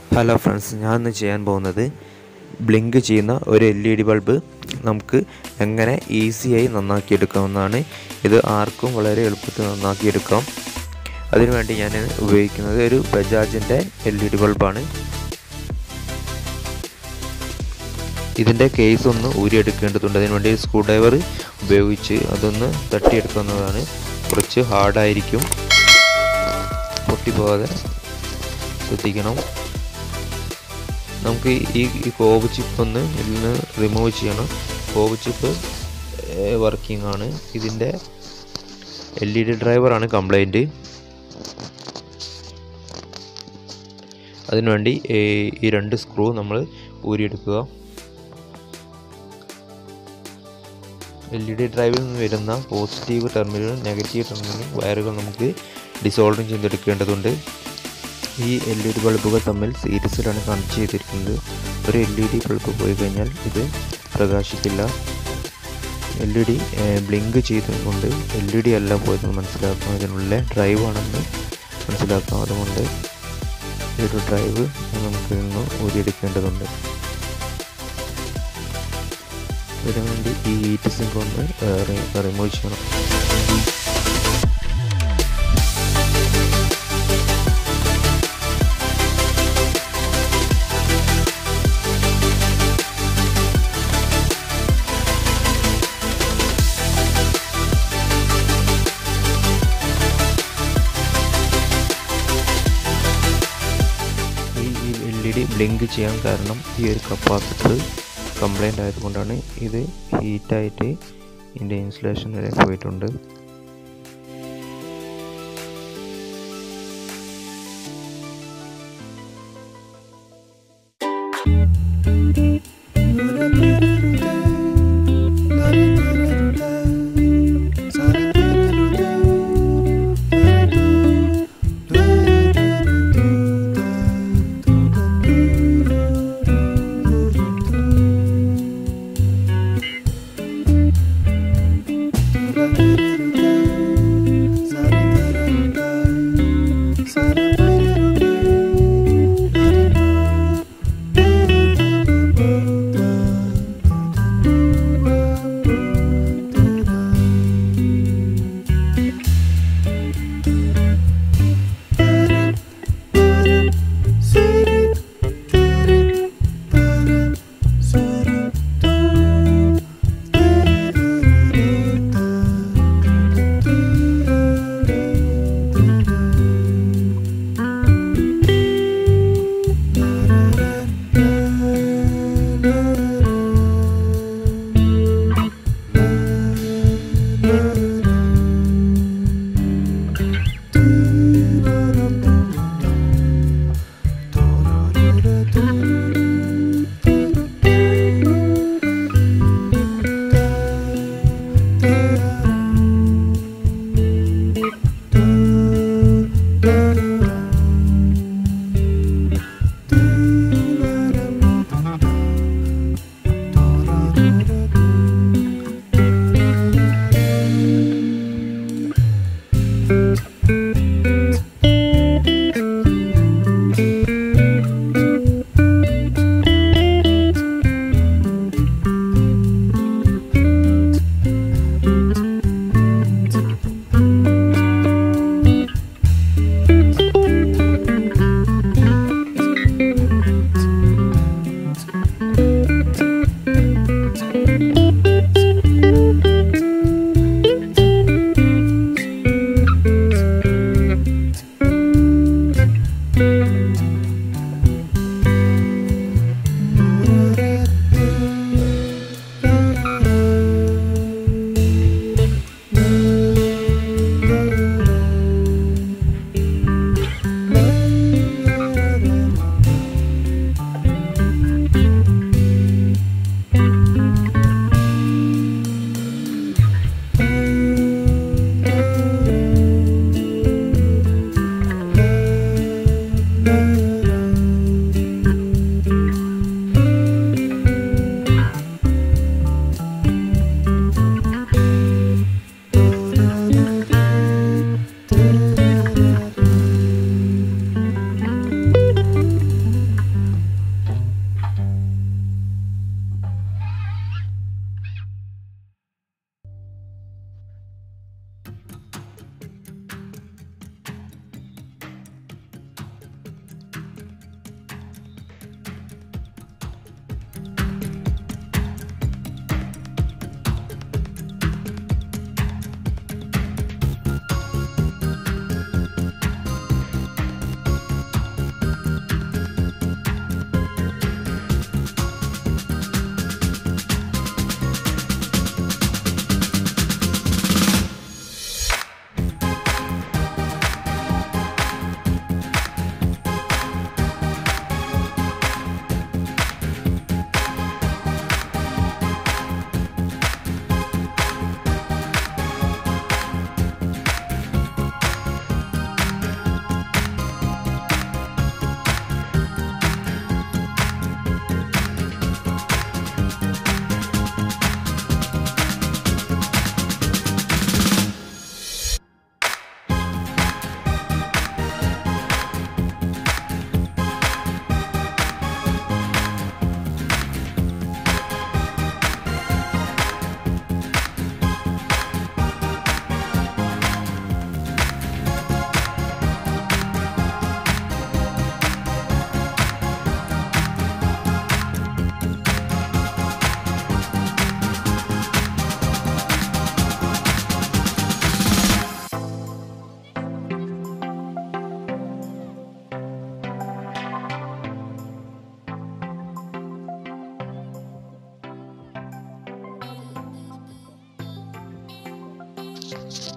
Hello friends ഞാൻ ഇന്ന് ചെയ്യാൻ പോകുന്നത് ബ്ലിങ്ക് ചെയ്യുന്ന ഒരു എൽ ഇ ഡി ബൾബ് നമുക്ക് എങ്ങനെ ഈസിയായി നന്നാക്കിയെടുക്കാവുന്നതാണ് ഇത് ആർക്കും വളരെ എളുപ്പത്തിൽ നന്നാക്കിയെടുക്കാം അതിനുവേണ്ടി ഞാൻ ഉപയോഗിക്കുന്നത് ഒരു ബജാജിൻ്റെ എൽ ഇ ഡി ബൾബാണ് ഇതിൻ്റെ കേസ് ഒന്ന് ഊരിയെടുക്കേണ്ടതുണ്ട് അതിനുവേണ്ടി സ്ക്രൂ ഡ്രൈവർ ഉപയോഗിച്ച് അതൊന്ന് തട്ടിയെടുക്കുന്നതാണ് കുറച്ച് ഹാർഡായിരിക്കും പൊട്ടിപ്പോകാതെ ശ്രദ്ധിക്കണം നമുക്ക് ഈ ഈ കോബ് ചിപ്പ് ഒന്ന് ഇതിൽ നിന്ന് റിമൂവ് ചെയ്യണം കോബ് ചിപ്പ് വർക്കിംഗ് ആണ് ഇതിൻ്റെ എൽ ഇ ഡി ഡ്രൈവറാണ് കംപ്ലൈൻറ്റ് അതിനുവേണ്ടി ഈ രണ്ട് സ്ക്രൂ നമ്മൾ ഊരിയെടുക്കുക എൽ ഇ ഡി ഡ്രൈവിൽ നിന്ന് വരുന്ന പോസിറ്റീവ് ടെർമിനലും നെഗറ്റീവ് ടെർമിനലും വയറുകൾ നമുക്ക് ഡിസോൾവ് ചെയ്തെടുക്കേണ്ടതുണ്ട് ഈ എൽ ഇ ഡി ബൾബുകൾ തമ്മിൽ സീരീസിലാണ് കണക്ട് ചെയ്തിരിക്കുന്നത് ഒരു എൽ ഇ ഡി ബൾബ് പോയി കഴിഞ്ഞാൽ ഇത് പ്രകാശിക്കില്ല എൽ ഇ ഡി ബ്ലിങ്ക് ചെയ്തുകൊണ്ട് എൽ ഇ ഡി അല്ല പോയതെന്ന് മനസ്സിലാക്കാം ഇതിനുള്ള ഡ്രൈവ് ആണെന്ന് മനസ്സിലാക്കാം അതുകൊണ്ട് ഈ ഒരു ഡ്രൈവ് നമുക്ക് ഇന്ന് ഊരിയെടുക്കേണ്ടതുണ്ട് ഇതിനു വേണ്ടി ഈ ഹീറ്റ് സിങ്ക് ഒന്ന് റിമൂവ് ചെയ്യണം ഈ എൽ ഇ ഡി ബ്ലിങ്ക് ചെയ്യാൻ കാരണം ഈ ഒരു കപ്പാസിറ്റർ കംപ്ലൈൻ്റ് ആയതുകൊണ്ടാണ് ഇത് ഹീറ്റായിട്ട് ഇതിൻ്റെ ഇൻസുലേഷൻ വരെ പോയിട്ടുണ്ട് Da-da-da-da.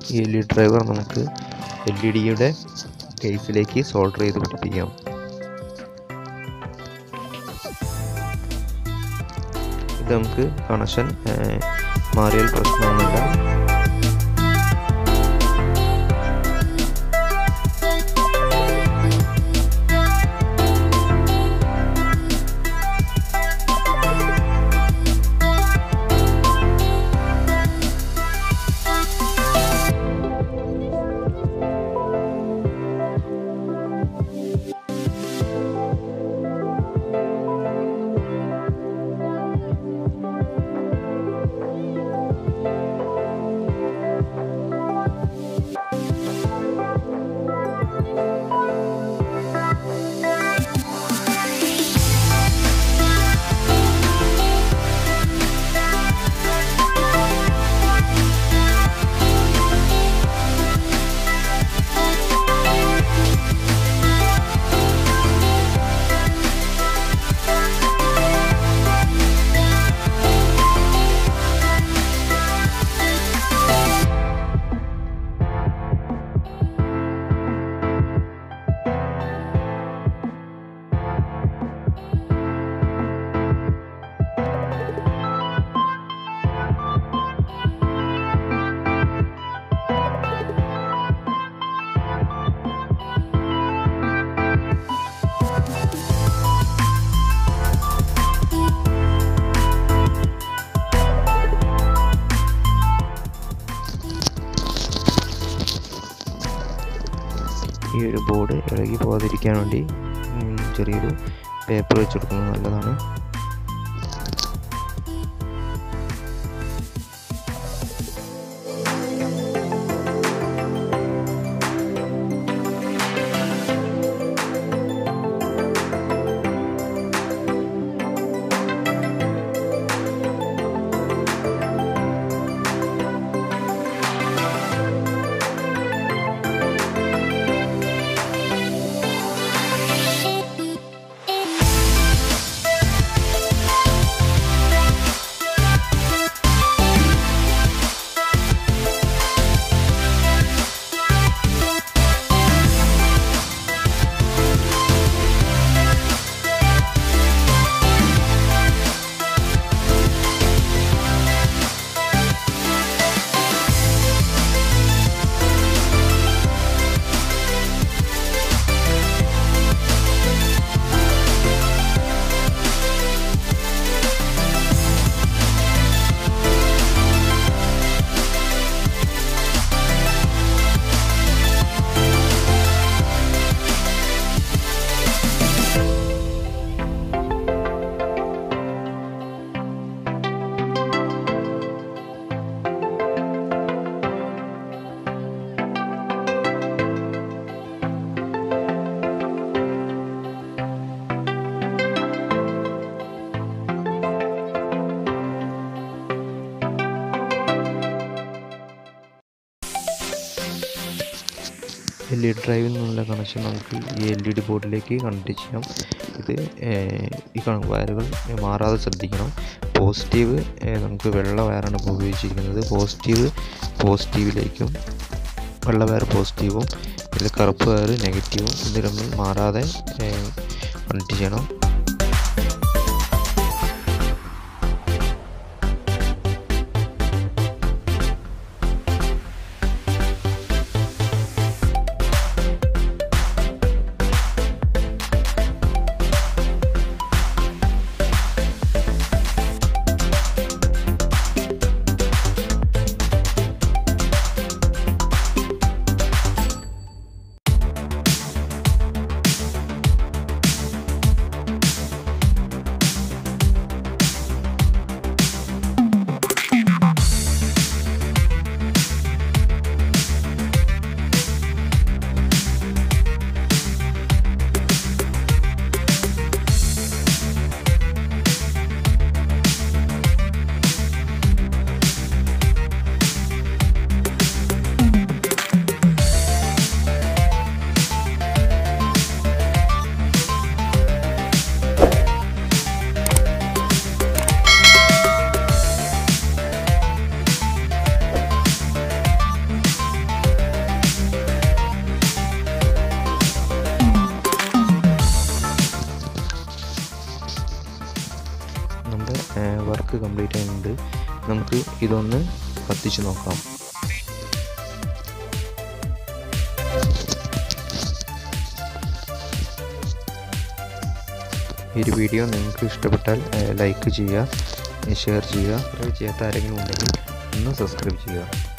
ഈ എൽ ഇ ഡി ഡ്രൈവർ നമുക്ക് എൽ ഇ ഡിയുടെ കേസിലേക്ക് സോൾഡർ ചെയ്ത് പിടിപ്പിക്കാം ഇത് നമുക്ക് കണക്ഷൻ മാറിയാൽ പ്രശ്നമൊന്നുമില്ല ഈ ഒരു ബോർഡ് ഇളകി പോകാതിരിക്കാൻ വേണ്ടി ഉം, ചെറിയൊരു പേപ്പർ വെച്ച് കൊടുക്കുന്നത് നല്ലതാണ് എൽ ഇ ഡി ഡ്രൈവിൽ നിന്നുള്ള കണക്ഷൻ നമുക്ക് ഈ എൽ ഇ ഡി ബോർഡിലേക്ക് കണക്ട് ചെയ്യാം ഇത് ഏർ, ഈ കണ- വയറുകൾ മാറാതെ ശ്രദ്ധിക്കണം പോസിറ്റീവ് ഏർ, നമുക്ക് വെള്ള വയറാണ് ഇപ്പോൾ ഉപയോഗിച്ചിരിക്കുന്നത് പോസിറ്റീവ് പോസിറ്റീവിലേക്കും വെള്ള വയർ പോസിറ്റീവും ഇതിൽ കറുപ്പ് വയർ നെഗറ്റീവും ഇത് തമ്മിൽ മാറാതെ കണക്ട് ചെയ്യണം വർക്ക് കംപ്ലീറ്റ് ആയിട്ടുണ്ട് നമുക്ക് ഇതൊന്ന് കത്തിച്ച് നോക്കാം ഈ ഒരു വീഡിയോ നിങ്ങൾക്ക് ഇഷ്ടപ്പെട്ടാൽ ലൈക്ക് ചെയ്യുക ഷെയർ ചെയ്യുക സബ്സ്ക്രൈബ് ചെയ്യാത്ത ആരെങ്കിലും ഉണ്ടെങ്കിൽ ഒന്ന് സബ്സ്ക്രൈബ് ചെയ്യുക